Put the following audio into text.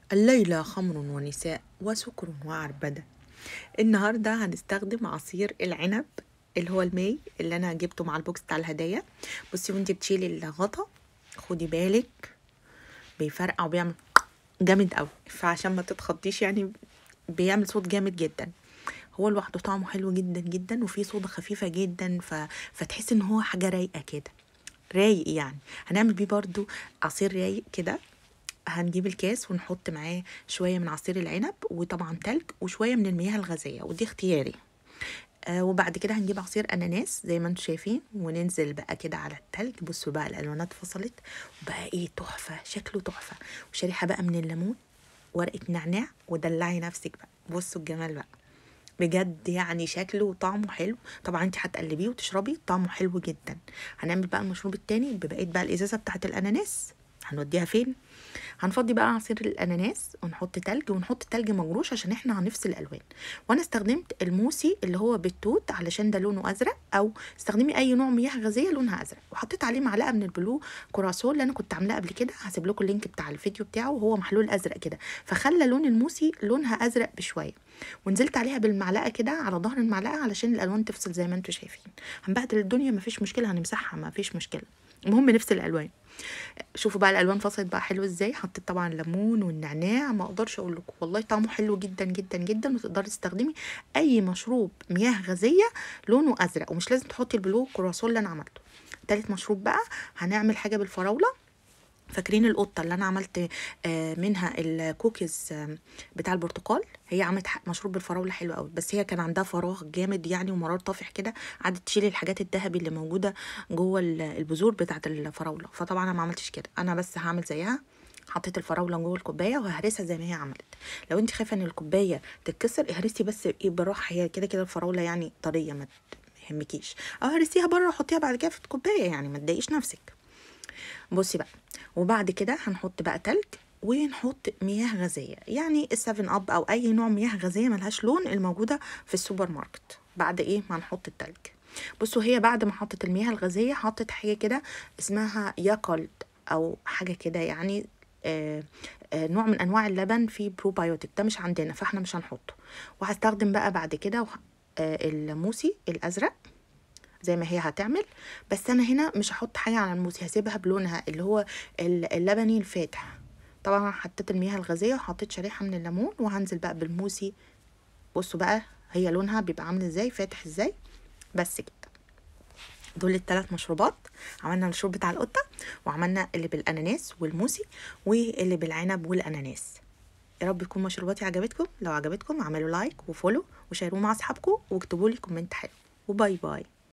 الليلة خمر ونساء وسكر وعربدة النهاردة هنستخدم عصير العنب اللي هو الماي اللي انا جبته مع البوكس بتاع الهدايا بصي وانتي بتشيلي الغطا خدي بالك بيفرقع وبيعمل جامد قوي فعشان ما تتخضيش يعني بيعمل صوت جامد جدا هو لوحده طعمه حلو جدا جدا وفيه صودا خفيفة جدا ف... فتحس ان هو حاجة رايقة كده رايق يعني هنعمل بيه برضو عصير رايق كده هنجيب الكاس ونحط معاه شوية من عصير العنب وطبعا تلج وشوية من المياه الغازية ودي اختياري آه وبعد كده هنجيب عصير اناناس زي ما انتم شايفين وننزل بقى كده على التلج بصوا بقى الالوانات فصلت وبقى ايه تحفة شكله تحفة وشريحة بقى من الليمون ورقة نعناع ودلعي نفسك بقى بصوا الجمال بقى بجد يعني شكله وطعمه حلو طبعا انت هتقلبيه وتشربي طعمه حلو جدا هنعمل بقى المشروب التاني ببقيه بقى الازازه بتاعت الاناناس هنوديها فين هنفضي بقى عصير الاناناس ونحط تلج ونحط تلج مجروش عشان احنا هنفصل الالوان وانا استخدمت الموسي اللي هو بالتوت علشان ده لونه ازرق او استخدمي اي نوع مياه غازيه لونها ازرق وحطيت عليه معلقه من البلو كوراسون اللي انا كنت عاملاه قبل كده هسيب لكم اللينك بتاع الفيديو بتاعه وهو محلول ازرق كده فخلى لون الموسي لونها ازرق بشويه ونزلت عليها بالمعلقه كده على ظهر المعلقه علشان الالوان تفصل زي ما انتم شايفين هنبهدل الدنيا مفيش مشكله هنمسحها مفيش مشكله المهم نفصل الالوان شوفوا بقى الالوان فصلت بقى حلو ازاي حطيت طبعا الليمون والنعناع ما اقدرش اقول لكم والله طعمه حلو جدا جدا جدا وتقدري تستخدمي اي مشروب مياه غازيه لونه ازرق ومش لازم تحطي البلو كرواسون اللي انا عملته تالت مشروب بقى هنعمل حاجه بالفراوله فاكرين القطه اللي انا عملت منها الكوكيز بتاع البرتقال هي عملت مشروب بالفراوله حلو قوي بس هي كان عندها فراغ جامد يعني ومرار طافح كده قعدت تشيل الحاجات الذهبي اللي موجوده جوه البذور بتاعه الفراوله فطبعا انا ما عملتش كده انا بس هعمل زيها حطيت الفراوله جوه الكوبايه وههرسها زي ما هي عملت لو انت خايفه ان الكوبايه تتكسر اهرسي بس ايه بالراحه هي كده كده الفراوله يعني طريه ما يهمكيش او هرسيها بره وحطيها بعد كده في الكوبايه يعني ما تضايقيش نفسك بصي بقى وبعد كده هنحط بقى تلج ونحط مياه غازيه يعني السفن اب او اي نوع مياه غازيه ملهاش لون الموجوده في السوبر ماركت بعد ايه ما نحط التلج بصوا هي بعد ما حطت المياه الغازيه حطت حاجه كده اسمها ياكولد او حاجه كده يعني آه آه نوع من انواع اللبن فيه بروبايوتيك ده مش عندنا فاحنا مش هنحطه وهستخدم بقى بعد كده آه الموسي الازرق زي ما هي هتعمل بس انا هنا مش هحط حاجه على الموسي هسيبها بلونها اللي هو اللبني الفاتح طبعا حطيت المياه الغازيه وحطيت شريحه من الليمون وهنزل بقى بالموسي بصوا بقى هي لونها بيبقى عامل ازاي فاتح ازاي بس كده دول الثلاث مشروبات عملنا المشروب بتاع القطه وعملنا اللي بالاناناس والموسي واللي بالعنب والاناناس يا رب تكون مشروباتي عجبتكم لو عجبتكم اعملوا لايك وفولو وشيروه مع اصحابكم واكتبوا لي كومنت حلو وباي باي